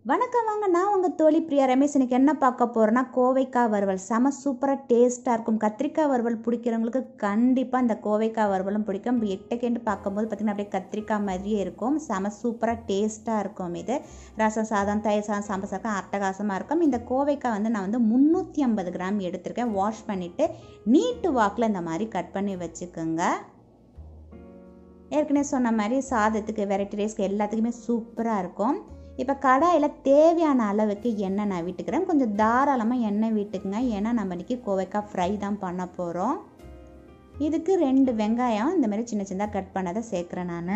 வணக்கம் வாங்க நான் உங்கள் தோழி பிரியா ரமேஷ் இன்னைக்கு என்ன பார்க்க போகிறேன்னா கோவைக்காய் வறுவல் செம சூப்பராக டேஸ்ட்டாக இருக்கும் கத்திரிக்காய் வறுவல் பிடிக்கிறவங்களுக்கு கண்டிப்பாக இந்த கோவைக்காய் வறுவலும் பிடிக்கும் எட்டக்கேண்டு பார்க்கும்போது பார்த்திங்கன்னா அப்படியே கத்திரிக்காய் மாதிரியே இருக்கும் செம சூப்பராக டேஸ்ட்டாக இருக்கும் இது ரசம் சாதம் தயிர் சாதம் சாம்பார் சாதம் அட்டகாசமாக இருக்கும் இந்த கோவைக்காய் வந்து நான் வந்து முந்நூற்றி ஐம்பது கிராம் எடுத்திருக்கேன் வாஷ் பண்ணிவிட்டு நீட்டு வாக்கில் இந்த மாதிரி கட் பண்ணி வச்சுக்கோங்க ஏற்கனவே சொன்ன மாதிரி சாதத்துக்கு வெரைட்டி ரைஸ்க்கு எல்லாத்துக்குமே சூப்பராக இருக்கும் இப்போ கடாயில் தேவையான அளவுக்கு எண்ணெய் நான் விட்டுக்கிறேன் கொஞ்சம் தாராளமாக எண்ணெய் விட்டுக்குங்க ஏன்னா நம்ம இன்றைக்கி கோவைக்காய் ஃப்ரை தான் பண்ண போகிறோம் இதுக்கு ரெண்டு வெங்காயம் இந்த மாதிரி சின்ன சின்னதாக கட் பண்ணதை சேர்க்குறேன் நான்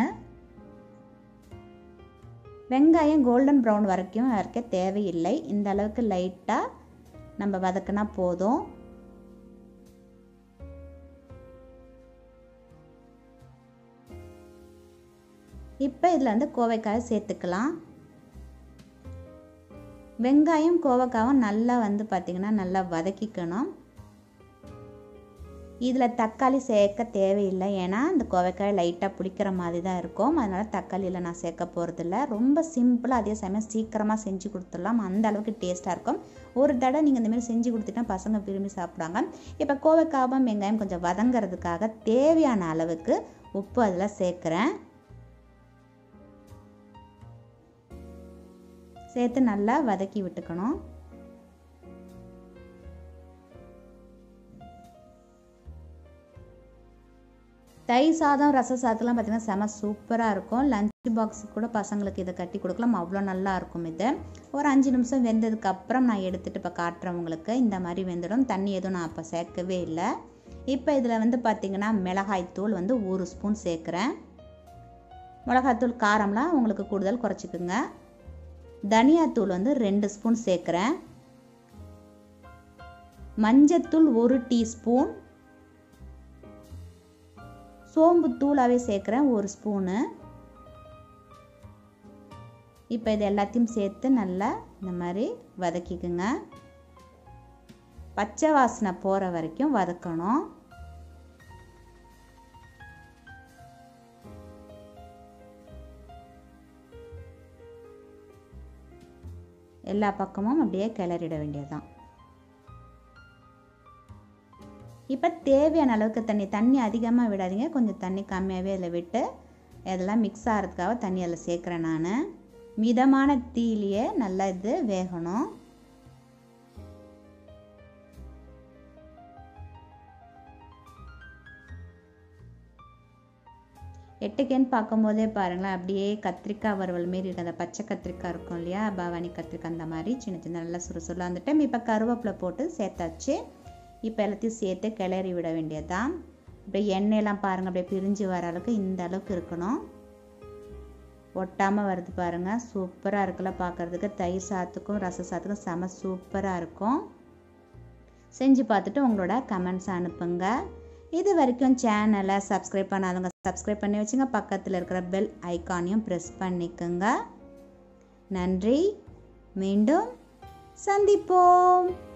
வெங்காயம் கோல்டன் ப்ரௌன் வரைக்கும் வரைக்க தேவையில்லை இந்த அளவுக்கு லைட்டாக நம்ம வதக்கினா போதும் இப்போ இதில் வந்து கோவைக்காயை சேர்த்துக்கலாம் வெங்காயம் கோவக்காவும் நல்லா வந்து பார்த்திங்கன்னா நல்லா வதக்கிக்கணும் இதில் தக்காளி சேர்க்க தேவையில்லை ஏன்னா இந்த கோவைக்காய் லைட்டாக பிடிக்கிற மாதிரி தான் இருக்கும் அதனால் தக்காளியில் நான் சேர்க்க போகிறதில்ல ரொம்ப சிம்பிளாக அதே சமயம் சீக்கிரமாக செஞ்சு கொடுத்துடலாம் அந்த அளவுக்கு டேஸ்ட்டாக இருக்கும் ஒரு தடவை நீங்கள் இந்தமாரி செஞ்சு கொடுத்துட்டா பசங்க விரும்பி சாப்பிடுவாங்க இப்போ கோவைக்காவும் வெங்காயம் கொஞ்சம் வதங்கிறதுக்காக தேவையான அளவுக்கு உப்பு அதில் சேர்க்குறேன் சேர்த்து நல்லா வதக்கி விட்டுக்கணும் தயிர் சாதம் ரச சாதம்லாம் பார்த்திங்கன்னா செம சூப்பராக இருக்கும் லஞ்ச் பாக்ஸுக்கு கூட பசங்களுக்கு இதை கட்டி கொடுக்கலாம் அவ்வளோ நல்லா இருக்கும் இது ஒரு அஞ்சு நிமிஷம் வெந்ததுக்கு அப்புறம் நான் எடுத்துகிட்டு இப்போ காட்டுறேன் உங்களுக்கு இந்த மாதிரி வெந்துடும் தண்ணி எதுவும் நான் அப்போ சேர்க்கவே இல்லை இப்போ இதில் வந்து பார்த்திங்கன்னா மிளகாய்த்தூள் வந்து ஒரு ஸ்பூன் சேர்க்குறேன் மிளகாய்த்தூள் காரம்லாம் உங்களுக்கு கூடுதல் குறைச்சிக்குங்க தனியாத்தூள் வந்து ரெண்டு ஸ்பூன் சேர்க்குறேன் மஞ்சத்தூள் ஒரு டீஸ்பூன் சோம்பு தூளாகவே சேர்க்குறேன் ஒரு ஸ்பூனு இப்போ இது எல்லாத்தையும் சேர்த்து நல்லா இந்த மாதிரி வதக்கிக்குங்க பச்சை வாசனை போகிற வரைக்கும் வதக்கணும் எல்லா பக்கமும் அப்படியே கிளறிட வேண்டியதுதான் இப்போ தேவையான அளவுக்கு தண்ணி தண்ணி அதிகமாக விடாதீங்க கொஞ்சம் தண்ணி கம்மியாகவே அதில் விட்டு இதெல்லாம் மிக்ஸ் ஆகிறதுக்காக தண்ணி அதில் சேர்க்குறேன் நான் மிதமான தீலியே நல்லா இது வேகணும் எட்டுக்கேன்னு பார்க்கும்போதே பாருங்களேன் அப்படியே கத்திரிக்காய் வறுவல் மாரி இருக்குது அந்த பச்சை கத்திரிக்காய் இருக்கும் இல்லையா பவானி கத்திரிக்காய் அந்த மாதிரி சின்ன சின்ன நல்லா சுறுசுறுலாம் வந்துட்டு இப்போ கருவேப்பிலை போட்டு சேர்த்தாச்சு இப்போ எல்லாத்தையும் சேர்த்து கிளறி விட வேண்டியதுதான் அப்படியே எண்ணெயெல்லாம் பாருங்கள் அப்படியே பிரிஞ்சு வர அளவுக்கு இந்த அளவுக்கு இருக்கணும் ஒட்டாமல் வருது பாருங்கள் சூப்பராக இருக்குல்ல பார்க்குறதுக்கு தயிர் சாத்துக்கும் ரச சாத்துக்கும் செம சூப்பராக இருக்கும் செஞ்சு பார்த்துட்டு உங்களோட கமெண்ட்ஸ் அனுப்புங்க இது வரைக்கும் சேனலை சப்ஸ்கிரைப் பண்ணாதவங்க சப்ஸ்கிரைப் பண்ணி வச்சுங்க பக்கத்தில் இருக்கிற பெல் ஐக்கானையும் ப்ரெஸ் பண்ணிக்கோங்க நன்றி மீண்டும் சந்திப்போம்